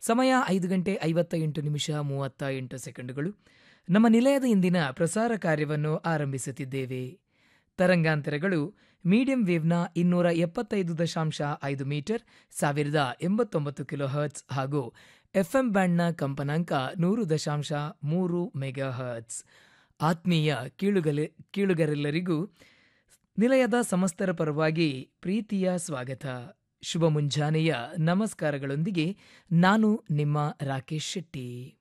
ಸಮಯ ಐದು ಗಂಟೆ ಐವತ್ತ ಎಂಟು ನಿಮಿಷ ಮೂವತ್ತ ಎಂಟು ಸೆಕೆಂಡುಗಳು ನಮ್ಮ ನಿಲಯದ ಇಂದಿನ ಪ್ರಸಾರ ಕಾರ್ಯವನ್ನು ಆರಂಭಿಸುತ್ತಿದ್ದೇವೆ ತರಂಗಾಂತರಗಳು ಮೀಡಿಯಂ ವೇವ್ನ ಇನ್ನೂರ ಎಪ್ಪತ್ತೈದು ದಶಾಂಶ ಐದು ಮೀಟರ್ ಸಾವಿರದ ಎಂಬತ್ತೊಂಬತ್ತು ಕಿಲೋ ಹರ್ಟ್ಸ್ ಹಾಗೂ ಎಫ್ಎಂ ಬ್ಯಾಂಡ್ನ ಕಂಪನಾಂಕ ನೂರು ದಶಾಂಶ ಮೂರು ಮೆಗಾ ಹರ್ಟ್ಸ್ ಆತ್ಮೀಯ ಕೀಳುಗಲೆ ಕೀಳುಗರೆಲ್ಲರಿಗೂ ನಿಲಯದ ಸಮಸ್ತರ ಪರವಾಗಿ ಪ್ರೀತಿಯ ಸ್ವಾಗತ ಶುಭ ಮುಂಜಾನೆಯ ನಮಸ್ಕಾರಗಳೊಂದಿಗೆ ನಾನು ನಿಮ್ಮ ರಾಕೇಶ್ ಶೆಟ್ಟಿ